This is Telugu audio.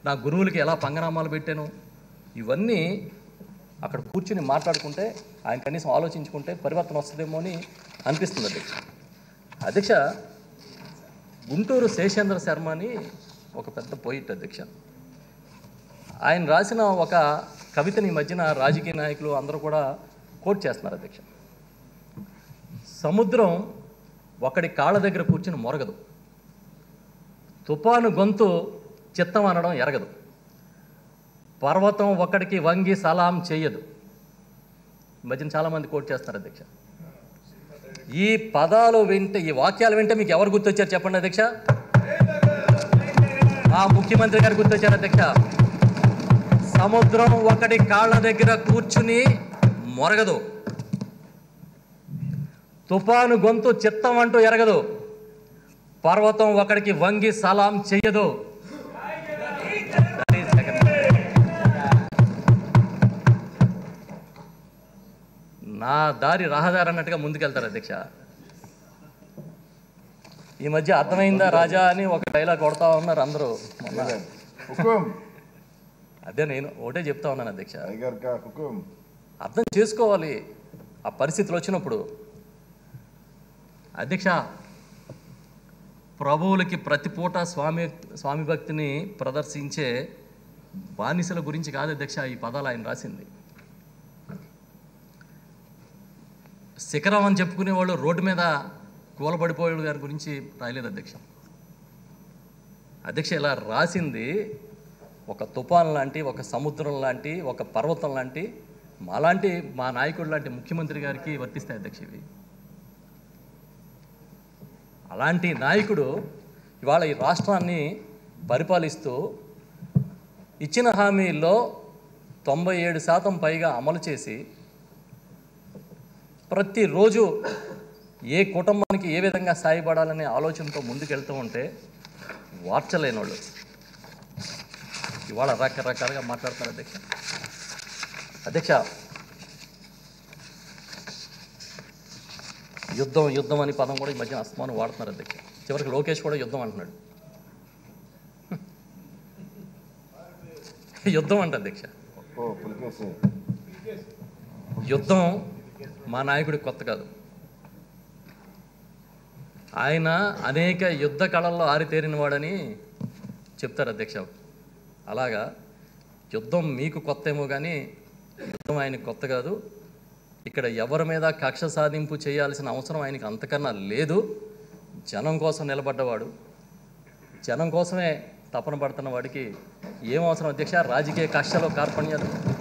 నా గురువులకి ఎలా పంగనామాలు పెట్టాను ఇవన్నీ అక్కడ కూర్చుని మాట్లాడుకుంటే ఆయన కనీసం ఆలోచించుకుంటే పరివర్తన వస్తుందేమో అని అనిపిస్తుంది అధ్యక్ష అధ్యక్ష గుంటూరు శేషేంద్ర శర్మ అని ఒక పెద్ద పోయిట్ అధ్యక్ష ఆయన రాసిన ఒక కవితని ఈ మధ్యన రాజకీయ నాయకులు అందరూ కూడా కోట్ చేస్తున్నారు అధ్యక్ష సముద్రం ఒకడి కాళ్ళ దగ్గర కూర్చుని మొరగదు తుఫాను గొంతు చిత్తం అనడం ఎరగదు పర్వతం ఒకడికి వంగి సలాం చెయ్యదు ఈ మధ్యన చాలామంది కోట్ చేస్తున్నారు అధ్యక్ష ఈ పదాలు వింటే ఈ వాక్యాలు వింటే మీకు ఎవరు గుర్తొచ్చారు చెప్పండి అధ్యక్ష ఆ ముఖ్యమంత్రి గారు గుర్తొచ్చారు అధ్యక్ష సముద్రం ఒకటి కాళ్ళ దగ్గర కూర్చుని మొరగదు తుఫాను గొంతు చిత్తం అంటూ ఎరగదు పర్వతం ఒకడికి వంగి సలాం చెయ్యదు That is second. నా దారి రహదారి అన్నట్టుగా ముందుకెళ్తారు అధ్యక్ష ఈ మధ్య అర్థమైందా రాజా అని ఒక డైలాగ్ కొడతా ఉన్నారు అందరూ మొన్న हुकुम అదే నేను ఒకటే చెప్తా ఉన్నాను అధ్యక్ష टाइगर का हुकुम అర్థం చేసుకోవాలి ఆ పరిస్థితులు వచ్చినప్పుడు అధ్యక్ష ప్రభువులకి ప్రతి పూట స్వామి స్వామి భక్తిని ప్రదర్శించే బానిసల గురించి కాదు అధ్యక్ష ఈ పదాలు ఆయన రాసింది శిఖరం అని చెప్పుకునే వాళ్ళు రోడ్డు మీద కూలబడిపోయే గారి గురించి రాయలేదు అధ్యక్ష అధ్యక్ష ఇలా రాసింది ఒక తుఫాన్ లాంటి ఒక సముద్రం లాంటి ఒక పర్వతం లాంటి మాలాంటి మా నాయకుడు లాంటి ముఖ్యమంత్రి గారికి వర్తిస్తాయి అధ్యక్ష ఇవి అలాంటి నాయకుడు ఇవాళ ఈ రాష్ట్రాన్ని పరిపాలిస్తూ ఇచ్చిన హామీల్లో తొంభై ఏడు శాతం పైగా అమలు చేసి ప్రతిరోజు ఏ కుటుంబానికి ఏ విధంగా సాయపడాలనే ఆలోచనతో ముందుకెళ్తూ ఉంటే వార్చలేని వాళ్ళు ఇవాళ రకరకాలుగా మాట్లాడతారు అధ్యక్ష అధ్యక్ష యుద్ధం యుద్ధం అని పదం కూడా ఈ మధ్యన అస్తమానం వాడుతున్నారు అధ్యక్ష చివరికి లోకేష్ కూడా యుద్ధం అంటున్నాడు యుద్ధం అంట అధ్యక్ష ओ पुलके से యుద్ధం మా నాయకుడికి కొత్త కాదు ఆయన అనేక యుద్ధ కళల్లో ఆరితేరిన వాడని చెప్తారు అధ్యక్ష అలాగా యుద్ధం మీకు కొత్త ఏమో కానీ యుద్ధం ఆయనకు కొత్త కాదు ఇక్కడ ఎవరి మీద కక్ష సాధింపు చేయాల్సిన అవసరం ఆయనకి అంతకన్నా లేదు జనం కోసం నిలబడ్డవాడు జనం కోసమే తపన పడుతున్న వాడికి ఏం అవసరం అధ్యక్ష రాజకీయ కష్టాలు కార్పణ్యాలు